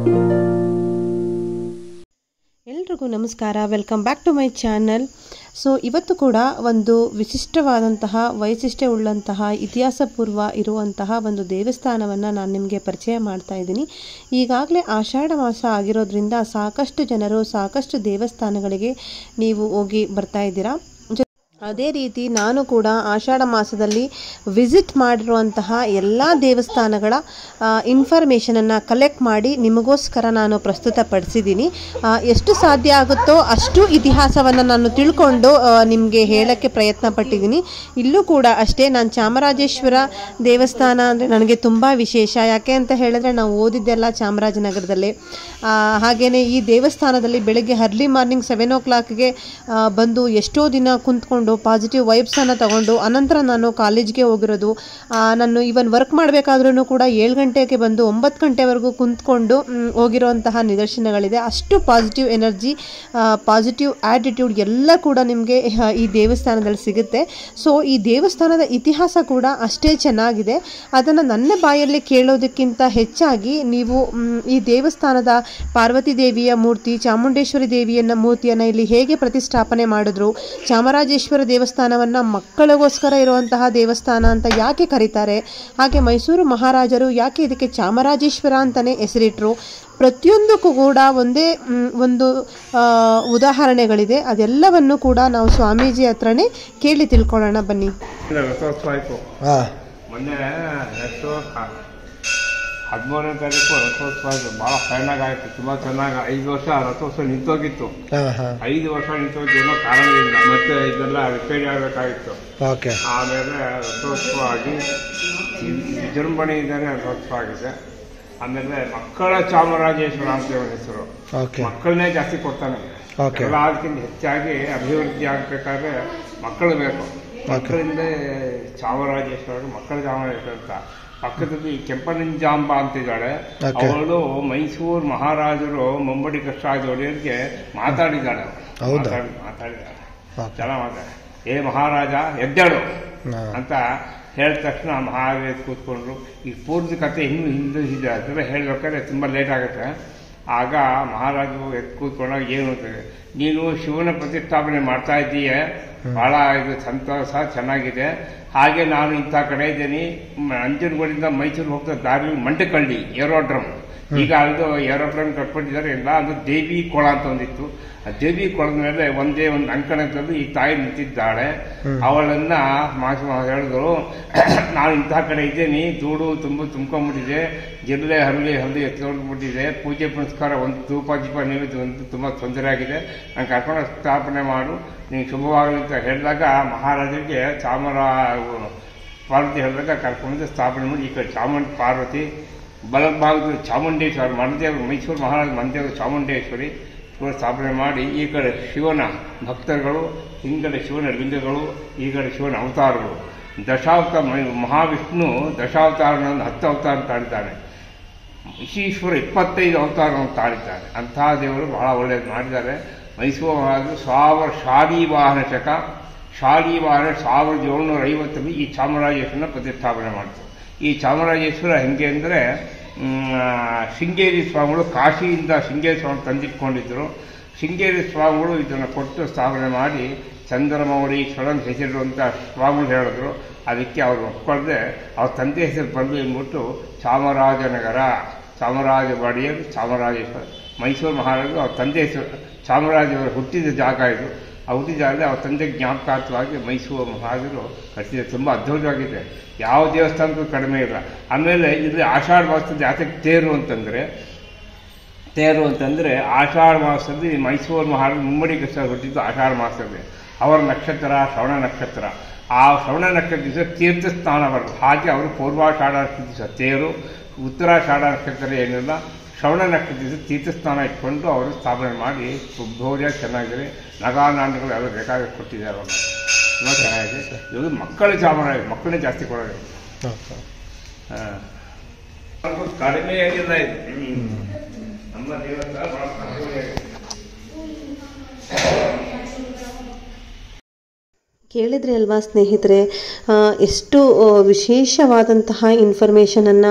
ಎಲ್ರಿಗೂ ನಮಸ್ಕಾರ welcome back to my channel so ಇವತ್ತು ಕೂಡ ಒಂದು ವಿಶಿಷ್ಟವಾದಂತಹ ವೈಶಿಷ್ಟ್ಯ ಉಳ್ಳಂತಹ ಇತಿಹಾಸ ಪೂರ್ವ ಇರುವಂತಹ ಒಂದು ದೇವಸ್ಥಾನವನ್ನು ನಾನು ನಿಮಗೆ ಪರಿಚಯ ಮಾಡ್ತಾ ಇದ್ದೀನಿ ಈಗಾಗಲೇ ಆಷಾಢ ಮಾಸ ಆಗಿರೋದ್ರಿಂದ ಸಾಕಷ್ಟು ಜನರು ಸಾಕಷ್ಟು ದೇವಸ್ಥಾನಗಳಿಗೆ ನೀವು ಹೋಗಿ ಬರ್ತಾ ಇದ್ದೀರಾ ಜೊ- ಅದೇ ರೀತಿ ನಾನು ಕೂಡ ಆಷಾಢ ಮಾಸದಲ್ಲಿ ವಿಸಿಟ್ ಮಾಡಿರುವಂತಹ ಎಲ್ಲ ದೇವಸ್ಥಾನಗಳ ಇನ್ಫಾರ್ಮೇಷನನ್ನು ಕಲೆಕ್ಟ್ ಮಾಡಿ ನಿಮಗೋಸ್ಕರ ನಾನು ಪ್ರಸ್ತುತಪಡಿಸಿದ್ದೀನಿ ಆ, ಎಷ್ಟು ಸಾಧ್ಯ ಆಗುತ್ತೋ ಅಷ್ಟು ಇತಿಹಾಸವನ್ನು ನಾನು ತಿಳ್ಕೊಂಡು ನಿಮಗೆ ಹೇಳೋಕ್ಕೆ ಪ್ರಯತ್ನ ಪಟ್ಟಿದ್ದೀನಿ ಇಲ್ಲೂ ಕೂಡ ಅಷ್ಟೇ ನಾನು ಚಾಮರಾಜೇಶ್ವರ ದೇವಸ್ಥಾನ ಅಂದರೆ ನನಗೆ ತುಂಬ ವಿಶೇಷ ಯಾಕೆ ಅಂತ ಹೇಳಿದ್ರೆ ನಾವು ಓದಿದ್ದೆಲ್ಲ ಚಾಮರಾಜನಗರದಲ್ಲೇ ಹಾಗೆಯೇ ಈ ದೇವಸ್ಥಾನದಲ್ಲಿ ಬೆಳಗ್ಗೆ ಅರ್ಲಿ ಮಾರ್ನಿಂಗ್ ಸೆವೆನ್ ಓ ಕ್ಲಾಕ್ಗೆ ಬಂದು ಎಷ್ಟೋ ದಿನ ಕುಂತ್ಕೊಂಡು ಪಾಸಿಟಿವ್ ವೈಬ್ಸನ್ನು ತಗೊಂಡು ಅನಂತರ ನಾನು ಕಾಲೇಜ್ಗೆ ಹೋಗಿರೋದು ಆ, ನಾನು ಇವನ್ ವರ್ಕ್ ಮಾಡಬೇಕಾದ್ರೂ ಕೂಡ ಏಳು ಗಂಟೆಗೆ ಬಂದು ಒಂಬತ್ತು ಗಂಟೆವರೆಗೂ ಕುಂತ್ಕೊಂಡು ಮ್, ಹೋಗಿರೋಂತಹ ನಿದರ್ಶನಗಳಿದೆ ಅಷ್ಟು ಪಾಸಿಟಿವ್ ಎನರ್ಜಿ ಪಾಸಿಟಿವ್ ಆ್ಯಟಿಟ್ಯೂಡ್ ಎಲ್ಲ ಕೂಡ ನಿಮಗೆ ಈ ದೇವಸ್ಥಾನದಲ್ಲಿ ಸಿಗುತ್ತೆ ಸೊ ಈ ದೇವಸ್ಥಾನದ ಇತಿಹಾಸ ಕೂಡ ಅಷ್ಟೇ ಚೆನ್ನಾಗಿದೆ ಅದನ್ನು ನನ್ನ ಬಾಯಲ್ಲಿ ಕೇಳೋದಕ್ಕಿಂತ ಹೆಚ್ಚಾಗಿ ನೀವು ಮ್, ಈ ದೇವಸ್ಥಾನದ ಪಾರ್ವತಿ ದೇವಿಯ ಮೂರ್ತಿ ಚಾಮುಂಡೇಶ್ವರಿ ದೇವಿಯನ್ನ ಮೂರ್ತಿಯನ್ನು ಇಲ್ಲಿ ಹೇಗೆ ಪ್ರತಿಷ್ಠಾಪನೆ ಮಾಡಿದ್ರು ಚಾಮರಾಜೇಶ್ವರ ದೇವಸ್ಥಾನವನ್ನು ಮಕ್ಕಳಿಗೋಸ್ಕರ ಇರುವಂತಹ ದೇವಸ್ಥಾನ ಅಂತ ಯಾಕೆ ಕರೀತಾರೆ ಹಾಗೆ ಮೈಸೂರು ಮಹಾರಾಜರು ಯಾಕೆ ಇದಕ್ಕೆ ಚಾಮರಾಜೇಶ್ವರ ಅಂತಲೇ ಹೆಸರಿಟ್ರು ಪ್ರತಿಯೊಂದಕ್ಕೂ ಕೂಡ ಒಂದೇ ಮ್, ಒಂದು ಆ, ಉದಾಹರಣೆಗಳಿದೆ ಅದೆಲ್ಲವನ್ನು ಕೂಡ ನಾವು ಸ್ವಾಮೀಜಿ ಹತ್ರನೇ ಕೇಳಿ ತಿಳ್ಕೊಳ್ಳೋಣ ಬನ್ನಿ ಇಲ್ಲ, ರಥೋತ್ಸವ ಆಯ್ತು ಹಾ ಮೊನ್ನೆ ಎಷ್ಟು ಹದಿಮೂರನೇ ತಾರೀಕು ರಥೋತ್ಸವ ಆಯ್ತು ಭಾಳ ಫೈನಾಗಿ ಆಯ್ತು ತುಂಬ ಚೆನ್ನಾಗಿ ಐದು ವರ್ಷ ರಥೋತ್ಸವ ನಿಂತೋಗಿತ್ತು ಹಾ ಹಾ ಐದು ವರ್ಷ ನಿಂತೋಗಿ ಏನೋ ಕಾರಣದಿಂದ ಮತ್ತೆ ಇದೆಲ್ಲ ರಿಪೇರಿ ಆಗಬೇಕಾಗಿತ್ತು ಓಕೆ ಆಮೇಲೆ ರಥೋತ್ಸವ ಆಗಿ ವಿ- ವಿಜೃಂಭಣೆಯಿಂದನೇ ರಥೋತ್ಸವ ಆಗಿದೆ ಆಮೇಲೆ ಮಕ್ಕಳ ಚಾಮರಾಜೇಶ್ವರ ಅಂತ ಇವ್ರ ಹೆಸರು ಓಕೆ ಮಕ್ಕಳನ್ನೇ ಜಾಸ್ತಿ ಕೊಡ್ತಾನೆ Okay. ಎಲ್ಲ ಅದಕ್ಕಿಂತ ಹೆಚ್ಚಾಗಿ ಅಭಿವೃದ್ಧಿ ಆಗ್ಬೇಕಾದ್ರೆ ಮಕ್ಕಳು ಬೇಕು ಮಕ್ಕಳಿಂದ ಚಾಮರಾಜೇಶ್ವರ ಮಕ್ಕಳ ಚಾಮರಾಜೇಶ್ವರ ಅಂತ ಪಕ್ಕದಲ್ಲಿ ಕೆಂಪನಂಜಾಂಬ ಅಂತಿದ್ದಾಳೆ Okay. ಅವಳು ಮೈಸೂರು ಮಹಾರಾಜರು ಮುಂಬಡಿ ಕೃಷ್ಣರಾಜ ಒಡೆಯರ್ಗೆ ಮಾತಾಡಿದ್ದಾಳೆ ಹೌದಾ? ಮಾತಾಡಿ- ಮಾತಾಡಿದ್ದಾಳೆ Okay. ಚೆನ್ನಾಗಿ ಮಾತಾಡ ಏ ಮಹಾರಾಜ ಎದ್ದಾಳು ಹಾ. ಅಂತ ಹೇಳಿದ ತಕ್ಷಣ ಮಹಾರಾಜ ಕೂತ್ಕೊಂಡ್ರು ಈ ಪೂರ್ತಿ ಕತೆ ಇನ್ನೂ ಹಿಂದಿದೆ ಅದೆಲ್ಲ ಹೇಳ್ಬೇಕಾದ್ರೆ ತುಂಬ ಲೇಟ್ ಆಗುತ್ತೆ ಆಗ ಮಹಾರಾಜರು ಎದ್ದು ಕೂತ್ಕೊಂಡಾಗ ಏನು ಅಂತಾರೆ ನೀನು ಶಿವನ ಪ್ರತಿಷ್ಠಾಪನೆ ಮಾಡ್ತಾ ಇದ್ದೀಯ ಬಹಳ ಇದು ಸಂತೋಷ ಚೆನ್ನಾಗಿದೆ ಹಾಗೆ ನಾನು ಇಂಥ ಕಡೆ ಇದ್ದೀನಿ ಮ- ನಂಜನಗೂಡಿಂದ ಮೈಸೂರು ಹೋಗ್ತಾ ದಾರಿ ಮಂಟಕಳ್ಳಿ ಏರೋಡ್ರಮ್ ಈಗ ಅದು ಏರೋಪ್ಲೇನ್ ಕಟ್ಕೊಂಡಿದ್ದಾರೆ ಎಲ್ಲ ಅದು ದೇವಿ ಕೊಳ ಅಂತ ಒಂದಿತ್ತು ಆ ದೇವಿ ಕೊಳದ ಮೇಲೆ ಒಂದೇ ಒಂದು ಅಂಕಣದಲ್ಲಿ ಈ ತಾಯಿ ನಿಂತಿದ್ದಾಳೆ ಅವಳನ್ನ ಮಾಸ ಹೇಳಿದ್ರು ನಾನು ಇಂತಹ ಕಡೆ ಇದ್ದೀನಿ ಧೂಳು ತುಂಬ ತುಂಬ್ಕೊಂಡ್ಬಿಟ್ಟಿದೆ ಜಿಲ್ಲೆ ಹರಳಿ ಹರಳಿ ಎತ್ಕೊಂಡ್ಬಿಟ್ಟಿದೆ ಪೂಜೆ ಪುನಸ್ಕಾರ ಒಂದು ಧೂಪ ದೀಪ ನೈವೇದ್ಯ ಒಂದು ತುಂಬ ತೊಂದರೆ ಆಗಿದೆ ನಾನು ಕರ್ಕೊಂಡು ಸ್ಥಾಪನೆ ಮಾಡು ನೀನು ಶುಭವಾಗಲಿ ಅಂತ ಹೇಳಿದಾಗ ಮಹಾರಾಜರಿಗೆ ಚಾಮರ ಪಾರ್ವತಿ ಹೇಳಿದಾಗ ಕರ್ಕೊಂಡು ಸ್ಥಾಪನೆ ಮಾಡಿ ಈ ಕಡೆ ಚಾಮುಂಡಿ ಪಾರ್ವತಿ ಬಲಭಾಗದಲ್ಲಿ ಚಾಮುಂಡೇಶ್ವರಿ ಮನದೇವರು ಮೈಸೂರು ಮಹಾರಾಜ ಮನದೇವರು ಚಾಮುಂಡೇಶ್ವರಿ ಶಿವ ಸ್ಥಾಪನೆ ಮಾಡಿ ಈ ಕಡೆ ಶಿವನ ಭಕ್ತರುಗಳು ಹಿಂಗಡೆ ಶಿವನ ಲಿಂಗಗಳು ಈ ಕಡೆ ಶಿವನ ಅವತಾರಗಳು ದಶಾವತಾರ ಮೈ- ಮಹಾವಿಷ್ಣು ದಶಾವತಾರನ ಹತ್ತು ಅವತಾರ ತಾಳಿದ್ದಾನೆ ಈಶ್ವರ ಇಪ್ಪತ್ತೈದು ಅವತಾರವನ್ನು ತಾಳಿದ್ದಾರೆ ಅಂತಹ ದೇವರು ಬಹಳ ಒಳ್ಳೆಯದು ಮಾಡಿದ್ದಾರೆ ಮೈಸೂರು ಮಹಾರಾಜರು ಸಾವಿರ ಶಾಲಿ ವಾಹನ ಶಕ ಶಾಲಿ ವಾಹನ ಸಾವಿರದ ಏಳ್ನೂರ ಐವತ್ತರಲ್ಲಿ ಈ ಚಾಮರಾಜೇಶ್ವರನ ಪ್ರತಿಷ್ಠಾಪನೆ ಮಾಡಿತು ಈ ಚಾಮರಾಜೇಶ್ವರ ಹೆಂಗೆ ಅಂದರೆ ಶೃಂಗೇರಿ ಸ್ವಾಮಿಗಳು ಕಾಶಿಯಿಂದ ಶೃಂಗೇರಿ ಸ್ವಾಮಿ ತಂದಿಟ್ಕೊಂಡಿದ್ದರು ಶೃಂಗೇರಿ ಸ್ವಾಮಿಗಳು ಇದನ್ನು ಕೊಟ್ಟು ಸ್ಥಾಪನೆ ಮಾಡಿ ಚಂದ್ರಮೌಳೀಶ್ವರನ್ ಹೆಸರಿರುವಂಥ ಸ್ವಾಮಿಗಳು ಹೇಳಿದ್ರು ಅದಕ್ಕೆ ಅವರು ಒಪ್ಕೊಳ್ಳದೆ ಅವ್ರ ತಂದೆ ಹೆಸರು ಬಂದು ಎಂದ್ಬಿಟ್ಟು ಚಾಮರಾಜನಗರ ಚಾಮರಾಜ ಒಡೆಯರ್ ಚಾಮರಾಜೇಶ್ವರ ಮೈಸೂರು ಮಹಾರಾಜರು ಅವ್ರ ತಂದೆ ಹೆಸರು ಚಾಮರಾಜವರು ಹುಟ್ಟಿದ ಜಾಗ ಇದು ಆ ಹುಟ್ಟಿದ ಜಾಗದಲ್ಲಿ ಅವ್ರ ತಂದೆ ಜ್ಞಾಪಕಾರ್ಥವಾಗಿ ಮೈಸೂರು ಮಹಾರಾಜರು ಕಟ್ಟಿದೆ ತುಂಬ ಅದ್ಭುತವಾಗಿದೆ ಯಾವ ದೇವಸ್ಥಾನಕ್ಕೂ ಕಡಿಮೆ ಇಲ್ಲ ಆಮೇಲೆ ಇಲ್ಲಿ ಆಷಾಢ ಮಾಸದ ಯಾತಕ್ಕೆ ತೇರು ಅಂತಂದರೆ ತೇರು ಅಂತಂದರೆ ಆಷಾಢ ಮಾಸದಲ್ಲಿ ಮೈಸೂರು ಮಹಾರಾಜ ಮುಮ್ಮಡಿ ಕೃಷ್ಣ ಹುಟ್ಟಿದ್ದು ಆಷಾಢ ಮಾಸದಲ್ಲಿ ಅವರ ನಕ್ಷತ್ರ ಶ್ರವಣ ನಕ್ಷತ್ರ ಆ ಶ್ರವಣ ನಕ್ಷತ್ರ ದಿವಸ ತೀರ್ಥ ಸ್ನಾನ ಬರ್ತದೆ ಹಾಗೆ ಅವರು ಪೂರ್ವಾಷಾಢ ನಕ್ಷತ್ರ ದಿವಸ ತೇರು ಉತ್ತರಾಷಾಢ ನಕ್ಷತ್ರ ಏನಿಲ್ಲ ಶ್ರವಣ ನಕ್ಷತ್ರ ದಿವಸ ತೀರ್ಥ ಸ್ನಾನ ಇಟ್ಕೊಂಡು ಅವರು ಸ್ಥಾಪನೆ ಮಾಡಿ ಭೋಜ ಚೆನ್ನಾಗಿದೆ ನಗಾನಾಂಡಗಳು ಎಲ್ಲ ಬೇಕಾಗಿ ಕೊಟ್ಟಿದ್ದಾರೆ ಅವರು ತುಂಬ ಚೆನ್ನಾಗಿದೆ ಇವಾಗ ಮಕ್ಕಳ ಚಾಮರಾಜ ಮಕ್ಕಳೇ ಜಾಸ್ತಿ ಕೊಡೋದು ಓಕೆ ಹಾ. ಕಡಿಮೆ ಆಗಿಲ್ಲ ಇದು ನಮ್ಮ ದೇವಸ್ಥಾನ ಬಹಳ ಕಡಿಮೆ ಆಗಿದೆ. ಕೇಳಿದ್ರಿ ಅಲ್ವಾ ಸ್ನೇಹಿತರೆ ಆ, ಎಷ್ಟು ಆ, ವಿಶೇಷವಾದಂತಹ ಇನ್ಫಾರ್ಮೇಷನನ್ನು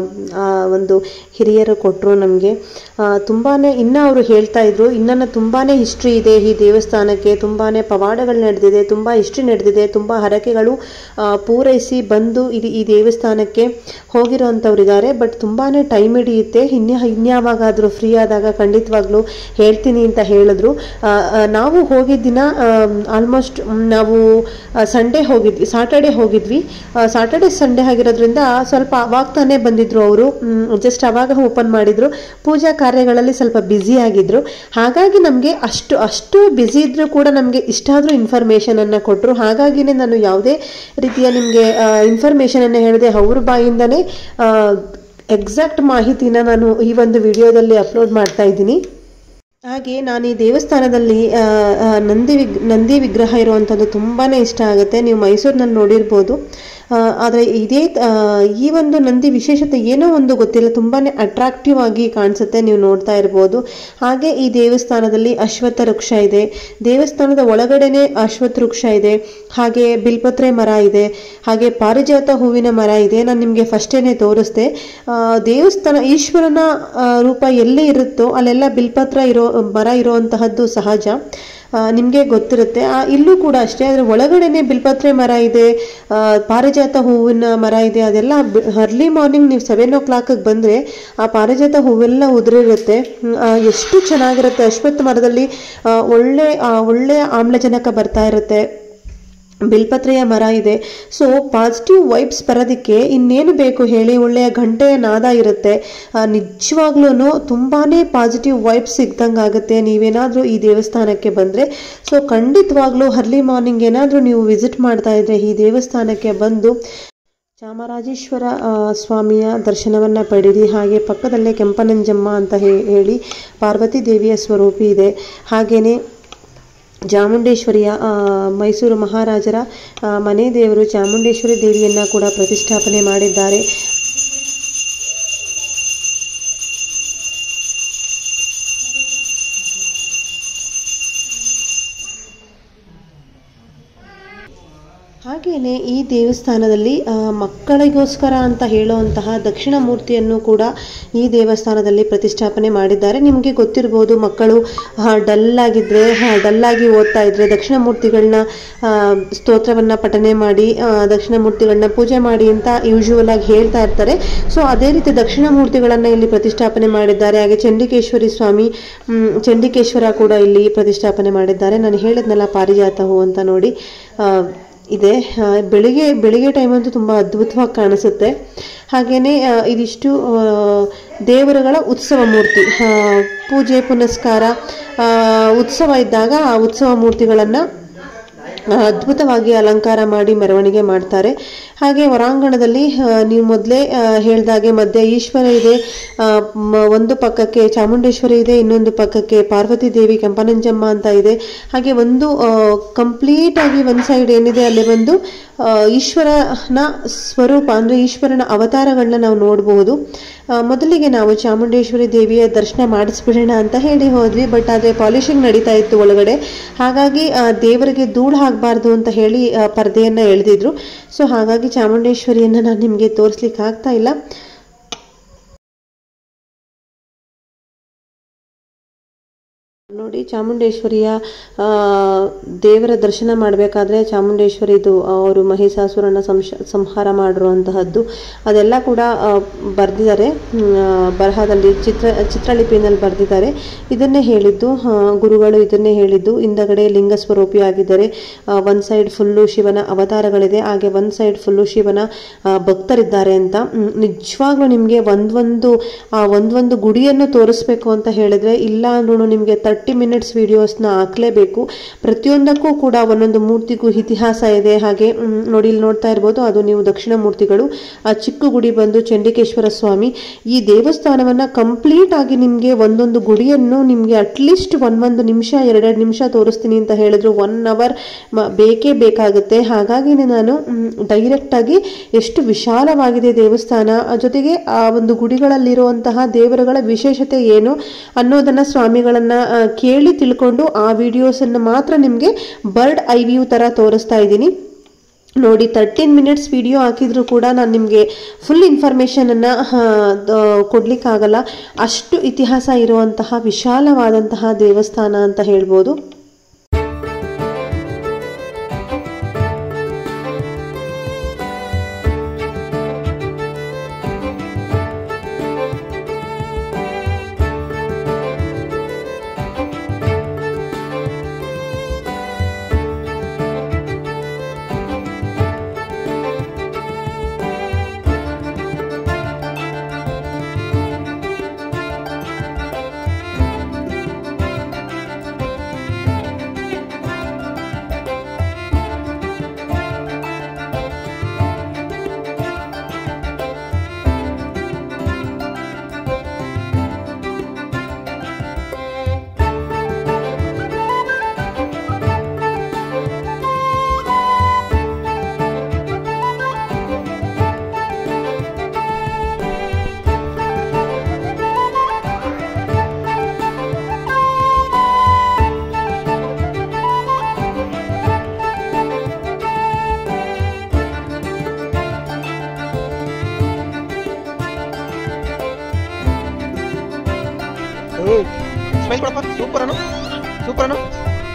ಒಂದು ಹಿರಿಯರು ಕೊಟ್ಟರು ನಮಗೆ ತುಂಬಾ ಇನ್ನೂ ಅವರು ಹೇಳ್ತಾ ಇದ್ರು ಇನ್ನೂ ತುಂಬಾ ಹಿಸ್ಟ್ರಿ ಇದೆ ಈ ದೇವಸ್ಥಾನಕ್ಕೆ ತುಂಬಾ ಪವಾಡಗಳು ನಡೆದಿದೆ ತುಂಬ ಹಿಸ್ಟ್ರಿ ನಡೆದಿದೆ ತುಂಬ ಹರಕೆಗಳು ಆ, ಪೂರೈಸಿ ಬಂದು ಇದು ಈ ದೇವಸ್ಥಾನಕ್ಕೆ ಹೋಗಿರೋವಂಥವ್ರು ಇದ್ದಾರೆ ಬಟ್ ತುಂಬಾ ಟೈಮ್ ಹಿಡಿಯುತ್ತೆ ಇನ್ಯಾ ಇನ್ಯಾವಾಗಾದರೂ ಫ್ರೀ ಆದಾಗ ಖಂಡಿತವಾಗ್ಲೂ ಹೇಳ್ತೀನಿ ಅಂತ ಹೇಳಿದ್ರು ಆ, ಆ, ನಾವು ಹೋಗಿದ್ದ ದಿನ ಆಲ್ಮೋಸ್ಟ್ ನಾವು ಸಂಡೇ ಹೋಗಿದ್ವಿ ಸಾಟರ್ಡೆ ಹೋಗಿದ್ವಿ ಸಾಟರ್ಡೆ ಸಂಡೇ ಆಗಿರೋದ್ರಿಂದ ಸ್ವಲ್ಪ ಅವಾಗ ತಾನೇ ಬಂದಿದ್ರು ಅವರು ಜಸ್ಟ್ ಅವಾಗ ಓಪನ್ ಮಾಡಿದ್ರು ಪೂಜಾ ಕಾರ್ಯಗಳಲ್ಲಿ ಸ್ವಲ್ಪ ಬ್ಯುಸಿ ಆಗಿದ್ರು ಹಾಗಾಗಿ ನಮಗೆ ಅಷ್ಟು ಅಷ್ಟು ಬ್ಯುಸಿ ಇದ್ರೂ ಕೂಡ ನಮಗೆ ಇಷ್ಟಾದರೂ ಇನ್ಫಾರ್ಮೇಷನನ್ನು ಕೊಟ್ಟರು ಹಾಗಾಗಿನೇ ನಾನು ಯಾವುದೇ ರೀತಿಯ ನಿಮಗೆ ಇನ್ಫಾರ್ಮೇಷನನ್ನು ಹೇಳಿದೆ ಅವ್ರ ಬಾಯಿಂದನೇ ಎಕ್ಸಾಕ್ಟ್ ಮಾಹಿತಿನ ನಾನು ಈ ಒಂದು ವಿಡಿಯೋದಲ್ಲಿ ಅಪ್ಲೋಡ್ ಮಾಡ್ತಾ ಇದ್ದೀನಿ ಹಾಗೆ ನಾನು ಈ ದೇವಸ್ಥಾನದಲ್ಲಿ ಆ, ಆ, ನಂದಿ ವಿಗ್ ನಂದಿ ವಿಗ್ರಹ ಇರುವಂಥದ್ದು ತುಂಬಾ ಇಷ್ಟ ಆಗುತ್ತೆ ನೀವು ಮೈಸೂರಿನಲ್ಲಿ ನೋಡಿರ್ಬೋದು ಆದರೆ ಇದೇ ಆ, ಈ ಒಂದು ನಂದಿ ವಿಶೇಷತೆ ಏನೋ ಒಂದು ಗೊತ್ತಿಲ್ಲ ತುಂಬಾ ಅಟ್ರಾಕ್ಟಿವ್ ಆಗಿ ಕಾಣಿಸುತ್ತೆ ನೀವು ನೋಡ್ತಾ ಇರ್ಬೋದು ಹಾಗೆ ಈ ದೇವಸ್ಥಾನದಲ್ಲಿ ಅಶ್ವತ್ಥ ವೃಕ್ಷ ಇದೆ ದೇವಸ್ಥಾನದ ಒಳಗಡೆನೆ ಅಶ್ವತ್ಥ ವೃಕ್ಷ ಇದೆ ಹಾಗೆ ಬಿಲ್ಪತ್ರೆ ಮರ ಇದೆ ಹಾಗೆ ಪಾರಿಜಾತ ಹೂವಿನ ಮರ ಇದೆ ನಾನು ನಿಮಗೆ ಫಸ್ಟೇನೆ ತೋರಿಸ್ದೆ ಆ, ದೇವಸ್ಥಾನ ಈಶ್ವರನ ಆ, ರೂಪ ಎಲ್ಲಿ ಇರುತ್ತೋ ಅಲ್ಲೆಲ್ಲ ಬಿಲ್ಪತ್ರ ಇರೋ ಮರ ಇರುವಂತಹದ್ದು ಸಹಜ ನಿಮಗೆ ಗೊತ್ತಿರುತ್ತೆ ಆ, ಇಲ್ಲೂ ಕೂಡ ಅಷ್ಟೇ ಅದರ ಒಳಗಡೆನೆ ಬಿಲ್ಪತ್ರೆ ಮರ ಇದೆ ಆ, ಪಾರಿಜಾತ ಹೂವಿನ ಮರ ಇದೆ ಅದೆಲ್ಲ ಅರ್ಲಿ ಮಾರ್ನಿಂಗ್ ನೀವು ಸೆವೆನ್ ಓ ಕ್ಲಾಕಿಗೆ ಬಂದರೆ ಆ ಪಾರಿಜಾತ ಹೂವೆಲ್ಲ ಉದುರಿರುತ್ತೆ ಹ್ಮ್, ಆ, ಎಷ್ಟು ಚೆನ್ನಾಗಿರುತ್ತೆ ಅಶ್ವತ್ಥ ಮರದಲ್ಲಿ ಆ, ಒಳ್ಳೆ ಆ, ಒಳ್ಳೆಯ ಆಮ್ಲಜನಕ ಬರ್ತಾ ಇರುತ್ತೆ ಬಿಲ್ಪತ್ರೆಯ ಮರ ಇದೆ ಸೊ ಪಾಸಿಟಿವ್ ವೈಬ್ಸ್ ಬರೋದಕ್ಕೆ ಇನ್ನೇನು ಬೇಕು ಹೇಳಿ ಒಳ್ಳೆಯ ಗಂಟೆಯ ನಾದ ಇರುತ್ತೆ ನಿಜವಾಗ್ಲೂ ತುಂಬಾ ಪಾಸಿಟಿವ್ ವೈಬ್ಸ್ ಸಿಗ್ದಂಗೆ ಆಗುತ್ತೆ ನೀವೇನಾದರೂ ಈ ದೇವಸ್ಥಾನಕ್ಕೆ ಬಂದರೆ ಸೊ ಖಂಡಿತವಾಗ್ಲೂ ಅರ್ಲಿ ಮಾರ್ನಿಂಗ್ ಏನಾದರೂ ನೀವು ವಿಸಿಟ್ ಮಾಡ್ತಾ ಇದ್ರೆ ಈ ದೇವಸ್ಥಾನಕ್ಕೆ ಬಂದು ಚಾಮರಾಜೇಶ್ವರ ಆ, ಸ್ವಾಮಿಯ ದರ್ಶನವನ್ನು ಪಡೀರಿ ಹಾಗೆ ಪಕ್ಕದಲ್ಲೇ ಕೆಂಪನಂಜಮ್ಮ ಅಂತ ಹೇ- ಹೇಳಿ ಪಾರ್ವತಿ ದೇವಿಯ ಸ್ವರೂಪಿ ಇದೆ ಹಾಗೆಯೇ ಚಾಮುಂಡೇಶ್ವರಿಯ ಆ, ಮೈಸೂರು ಮಹಾರಾಜರ ಆ, ಮನೆ ದೇವರು ಚಾಮುಂಡೇಶ್ವರಿ ದೇವಿಯನ್ನು ಕೂಡ ಪ್ರತಿಷ್ಠಾಪನೆ ಮಾಡಿದ್ದಾರೆ ಹಾಗೆಯೇ ಈ ದೇವಸ್ಥಾನದಲ್ಲಿ ಆ, ಮಕ್ಕಳಿಗೋಸ್ಕರ ಅಂತ ಹೇಳುವಂತಹ ದಕ್ಷಿಣ ಮೂರ್ತಿಯನ್ನು ಕೂಡ ಈ ದೇವಸ್ಥಾನದಲ್ಲಿ ಪ್ರತಿಷ್ಠಾಪನೆ ಮಾಡಿದ್ದಾರೆ ನಿಮಗೆ ಗೊತ್ತಿರ್ಬೋದು ಮಕ್ಕಳು ಡಲ್ ಆಗಿದ್ರೆ ಡಲ್ ಆಗಿ ಓದ್ತಾ ಇದ್ರೆ ದಕ್ಷಿಣ ಮೂರ್ತಿಗಳನ್ನ ಸ್ತೋತ್ರವನ್ನ ಪಠನೆ ಮಾಡಿ ಆ, ದಕ್ಷಿಣ ಮೂರ್ತಿಗಳನ್ನ ಪೂಜೆ ಮಾಡಿ ಅಂತ ಯೂಶುವಲ್ ಆಗಿ ಹೇಳ್ತಾ ಇರ್ತಾರೆ ಸೊ ಅದೇ ರೀತಿ ದಕ್ಷಿಣ ಮೂರ್ತಿಗಳನ್ನ ಇಲ್ಲಿ ಪ್ರತಿಷ್ಠಾಪನೆ ಮಾಡಿದ್ದಾರೆ ಹಾಗೆ ಚಂಡಿಕೇಶ್ವರಿ ಸ್ವಾಮಿ ಮ್, ಚಂಡಿಕೇಶ್ವರ ಕೂಡ ಇಲ್ಲಿ ಪ್ರತಿಷ್ಠಾಪನೆ ಮಾಡಿದ್ದಾರೆ ನಾನು ಹೇಳಿದ್ನಲ್ಲ ಪಾರಿಜಾತ ಹೂ ಅಂತ ನೋಡಿ ಆ, ಇದೆ ಆ, ಬೆಳಿಗ್ಗೆ ಬೆಳಿಗ್ಗೆ ಟೈಮ್ ಅಂತೂ ತುಂಬ ಅದ್ಭುತವಾಗಿ ಕಾಣಿಸುತ್ತೆ ಹಾಗೆಯೇ ಇದಿಷ್ಟು ಆ, ದೇವರುಗಳ ಉತ್ಸವ ಮೂರ್ತಿ ಆ, ಪೂಜೆ ಪುನಸ್ಕಾರ ಆ, ಉತ್ಸವ ಇದ್ದಾಗ ಆ ಉತ್ಸವ ಮೂರ್ತಿಗಳನ್ನು ಅದ್ಭುತವಾಗಿ ಅಲಂಕಾರ ಮಾಡಿ ಮೆರವಣಿಗೆ ಮಾಡ್ತಾರೆ ಹಾಗೆ ಹೊರಾಂಗಣದಲ್ಲಿ ಆ, ನೀವು ಮೊದಲೇ ಹೇಳ್ದಾಗೆ ಮಧ್ಯೆ ಈಶ್ವರ ಇದೆ ಆ, ಮ- ಒಂದು ಪಕ್ಕಕ್ಕೆ ಚಾಮುಂಡೇಶ್ವರಿ ಇದೆ ಇನ್ನೊಂದು ಪಕ್ಕಕ್ಕೆ ಪಾರ್ವತಿ ದೇವಿ ಕೆಂಪನಂಜಮ್ಮ ಅಂತ ಇದೆ ಹಾಗೆ ಒಂದು ಕಂಪ್ಲೀಟ್ ಆಗಿ ಒಂದು ಸೈಡ್ ಏನಿದೆ ಅಲ್ಲಿ ಒಂದು ಆ, ಈಶ್ವರನ ಸ್ವರೂಪ ಅಂದರೆ ಈಶ್ವರನ ಅವತಾರಗಳನ್ನ ನಾವು ನೋಡಬಹುದು ಆ, ಮೊದಲಿಗೆ ನಾವು ಚಾಮುಂಡೇಶ್ವರಿ ದೇವಿಯ ದರ್ಶನ ಮಾಡಿಸ್ಬಿಡೋಣ ಅಂತ ಹೇಳಿ ಹೋದ್ವಿ ಬಟ್ ಆದರೆ ಪಾಲಿಶಿಂಗ್ ನಡೀತಾ ಇತ್ತು ಒಳಗಡೆ ಹಾಗಾಗಿ ಆ, ದೇವರಿಗೆ ಧೂಳು ಆಗಬಾರ್ದು ಅಂತ ಹೇಳಿ ಆ, ಪರ್ದೆಯನ್ನ ಎಳೆದಿದ್ರು ಸೊ ಹಾಗಾಗಿ ಚಾಮುಂಡೇಶ್ವರಿಯನ್ನ ನಾನು ನಿಮಗೆ ತೋರಿಸ್ಲಿಕ್ಕೆ ಆಗ್ತಾ ಇಲ್ಲ ನೋಡಿ ಚಾಮುಂಡೇಶ್ವರಿಯ ಆ, ದೇವರ ದರ್ಶನ ಮಾಡಬೇಕಾದ್ರೆ ಚಾಮುಂಡೇಶ್ವರಿದು ಅವರು ಮಹಿಷಾಸುರನ ಸಂಶ ಸಂಹಾರ ಮಾಡಿರುವಂತಹದ್ದು ಅದೆಲ್ಲ ಕೂಡ ಬರೆದಿದ್ದಾರೆ ಬರಹದಲ್ಲಿ ಚಿತ್ರ ಚಿತ್ರಲಿಪಿನಲ್ಲಿ ಬರೆದಿದ್ದಾರೆ ಇದನ್ನೇ ಹೇಳಿದ್ದು ಆ, ಗುರುಗಳು ಇದನ್ನೇ ಹೇಳಿದ್ದು ಹಿಂದಗಡೆ ಲಿಂಗ ಸ್ವರೂಪಿಯಾಗಿದ್ದಾರೆ ಒಂದು ಸೈಡ್ ಫುಲ್ಲು ಶಿವನ ಅವತಾರಗಳಿದೆ ಹಾಗೆ ಒಂದು ಸೈಡ್ ಫುಲ್ಲು ಶಿವನ ಆ, ಭಕ್ತರಿದ್ದಾರೆ ಅಂತ ಮ್, ನಿಜವಾಗ್ಲೂ ನಿಮಗೆ ಒಂದೊಂದು ಆ ಒಂದೊಂದು ಗುಡಿಯನ್ನು ತೋರಿಸ್ಬೇಕು ಅಂತ ಹೇಳಿದ್ರೆ ಇಲ್ಲ ಅಂದ್ರೂ ನಿಮಗೆ ತರ್ಟಿ ಮಿನಿಟ್ಸ್ ವಿಡಿಯೋಸ್ನ ಹಾಕ್ಲೇಬೇಕು ಪ್ರತಿಯೊಂದಕ್ಕೂ ಕೂಡ ಒಂದೊಂದು ಮೂರ್ತಿಗೂ ಇತಿಹಾಸ ಇದೆ ಹಾಗೆ ಮ್, ನೋಡಿ ಇಲ್ಲಿ ನೋಡ್ತಾ ಇರ್ಬೋದು ಅದು ನೀವು ದಕ್ಷಿಣ ಮೂರ್ತಿಗಳು ಆ ಚಿಕ್ಕ ಗುಡಿ ಬಂದು ಚಂಡಿಕೇಶ್ವರ ಸ್ವಾಮಿ ಈ ದೇವಸ್ಥಾನವನ್ನ ಕಂಪ್ಲೀಟ್ ಆಗಿ ನಿಮಗೆ ಒಂದೊಂದು ಗುಡಿಯನ್ನು ನಿಮಗೆ ಅಟ್ಲೀಸ್ಟ್ ಒಂದೊಂದು ನಿಮಿಷ ಎರಡೆರಡು ನಿಮಿಷ ತೋರಿಸ್ತೀನಿ ಅಂತ ಹೇಳಿದ್ರು ಒನ್ ಅವರ್ ಬೇಕೇ ಬೇಕಾಗುತ್ತೆ ಹಾಗಾಗಿನೇ ನಾನು ಡೈರೆಕ್ಟ್ ಆಗಿ ಎಷ್ಟು ವಿಶಾಲವಾಗಿದೆ ದೇವಸ್ಥಾನ ಆ ಜೊತೆಗೆ ಆ ಒಂದು ಗುಡಿಗಳಲ್ಲಿರುವಂತಹ ದೇವರುಗಳ ವಿಶೇಷತೆ ಏನು ಅನ್ನೋದನ್ನ ಸ್ವಾಮಿಗಳನ್ನ ಆ, ಕೇಳಿ ತಿಳ್ಕೊಂಡು ಆ ವಿಡಿಯೋಸನ್ನು ಮಾತ್ರ ನಿಮಗೆ ಬರ್ಡ್ ಐ ವ್ಯೂ ಥರ ತೋರಿಸ್ತಾ ಇದ್ದೀನಿ ನೋಡಿ ತರ್ಟೀನ್ ಮಿನಿಟ್ಸ್ ವಿಡಿಯೋ ಹಾಕಿದ್ರು ಕೂಡ ನಾನು ನಿಮಗೆ ಫುಲ್ ಇನ್ಫಾರ್ಮೇಷನನ್ನು ಕೊಡಲಿಕ್ಕಾಗಲ್ಲ ಅಷ್ಟು ಇತಿಹಾಸ ಇರುವಂತಹ ವಿಶಾಲವಾದಂತಹ ದೇವಸ್ಥಾನ ಅಂತ ಹೇಳ್ಬೋದು ಸ್ಮೈಲ್ ಕೊಡಪ್ಪ ಸೂಪರ್ ಅನು ಸೂಪರ್ ಅನು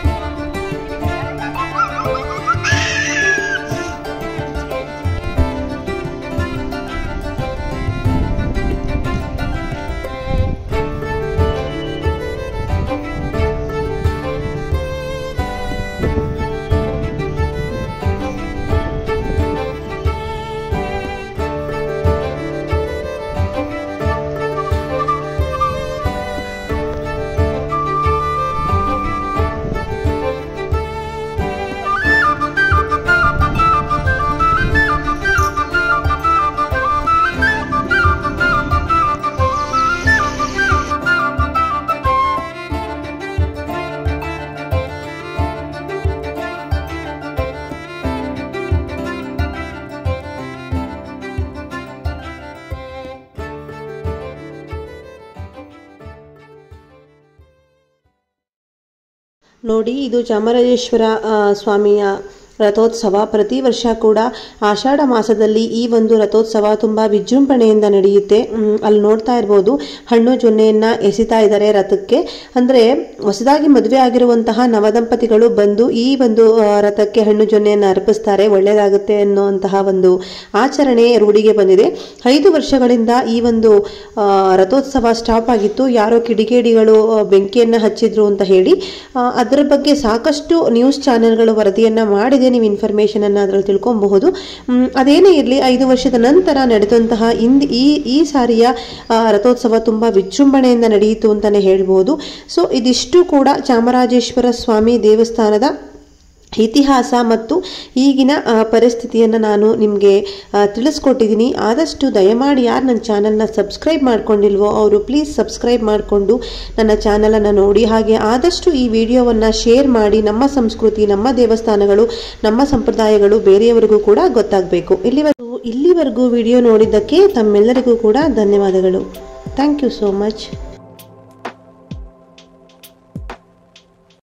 ನೋಡಿ ಇದು ಚಾಮರಾಜೇಶ್ವರ ಆ, ಸ್ವಾಮಿಯ ರಥೋತ್ಸವ ಪ್ರತಿ ವರ್ಷ ಕೂಡ ಆಷಾಢ ಮಾಸದಲ್ಲಿ ಈ ಒಂದು ರಥೋತ್ಸವ ತುಂಬ ವಿಜೃಂಭಣೆಯಿಂದ ನಡೆಯುತ್ತೆ ಮ್, ಅಲ್ಲಿ ನೋಡ್ತಾ ಇರ್ಬೋದು ಹಣ್ಣು ಜೊನ್ನೆಯನ್ನ ಎಸಿತಾ ಇದ್ದಾರೆ ರಥಕ್ಕೆ ಅಂದರೆ ಹೊಸದಾಗಿ ಮದುವೆ ಆಗಿರುವಂತಹ ನವದಂಪತಿಗಳು ಬಂದು ಈ ಒಂದು ಆ, ರಥಕ್ಕೆ ಹಣ್ಣು ಜೊನ್ನೆಯನ್ನು ಅರ್ಪಿಸ್ತಾರೆ ಒಳ್ಳೆಯದಾಗುತ್ತೆ ಅನ್ನುವಂತಹ ಒಂದು ಆಚರಣೆ ರೂಢಿಗೆ ಬಂದಿದೆ ಐದು ವರ್ಷಗಳಿಂದ ಈ ಒಂದು ಆ, ರಥೋತ್ಸವ ಸ್ಟಾಪ್ ಆಗಿತ್ತು ಯಾರೋ ಕಿಡಿಗೇಡಿಗಳು ಆ, ಬೆಂಕಿಯನ್ನು ಹಚ್ಚಿದ್ರು ಅಂತ ಹೇಳಿ ಆ, ಅದರ ಬಗ್ಗೆ ಸಾಕಷ್ಟು ನ್ಯೂಸ್ ಚಾನೆಲ್ಗಳು ವರದಿಯನ್ನು ಮಾಡಿದೆ ನೀವು ಇನ್ಫಾರ್ಮೇಷನ್ ಅನ್ನು ಅದರಲ್ಲಿ ತಿಳ್ಕೊಬಹುದು ಮ್, ಅದೇನೇ ಇರಲಿ ಐದು ವರ್ಷದ ನಂತರ ನಡೆದಂತಹ ಇಂದ್ ಈ ಈ ಸಾರಿಯ ಆ, ರಥೋತ್ಸವ ತುಂಬ ವಿಜೃಂಭಣೆಯಿಂದ ನಡೆಯಿತು ಅಂತಲೇ ಹೇಳ್ಬೋದು ಸೊ ಇದಿಷ್ಟು ಕೂಡ ಚಾಮರಾಜೇಶ್ವರ ಸ್ವಾಮಿ ದೇವಸ್ಥಾನದ ಇತಿಹಾಸ ಮತ್ತು ಈಗಿನ ಆ, ಪರಿಸ್ಥಿತಿಯನ್ನು ನಾನು ನಿಮಗೆ ತಿಳಿಸ್ಕೊಟ್ಟಿದ್ದೀನಿ ಆದಷ್ಟು ದಯಮಾಡಿ ಯಾರು ನನ್ನ ಚಾನಲ್ನ ಸಬ್ಸ್ಕ್ರೈಬ್ ಮಾಡ್ಕೊಂಡಿಲ್ವೋ ಅವರು ಪ್ಲೀಸ್ ಸಬ್ಸ್ಕ್ರೈಬ್ ಮಾಡಿಕೊಂಡು ನನ್ನ ಚಾನಲನ್ನು ನೋಡಿ ಹಾಗೆ ಆದಷ್ಟು ಈ ವಿಡಿಯೋವನ್ನು ಶೇರ್ ಮಾಡಿ ನಮ್ಮ ಸಂಸ್ಕೃತಿ ನಮ್ಮ ದೇವಸ್ಥಾನಗಳು ನಮ್ಮ ಸಂಪ್ರದಾಯಗಳು ಬೇರೆಯವರಿಗೂ ಕೂಡ ಗೊತ್ತಾಗಬೇಕು ಇಲ್ಲಿವರೆಗೂ ಇಲ್ಲಿವರೆಗೂ ವಿಡಿಯೋ ನೋಡಿದ್ದಕ್ಕೆ ತಮ್ಮೆಲ್ಲರಿಗೂ ಕೂಡ ಧನ್ಯವಾದಗಳು ಥ್ಯಾಂಕ್ ಯು ಸೋ ಮಚ್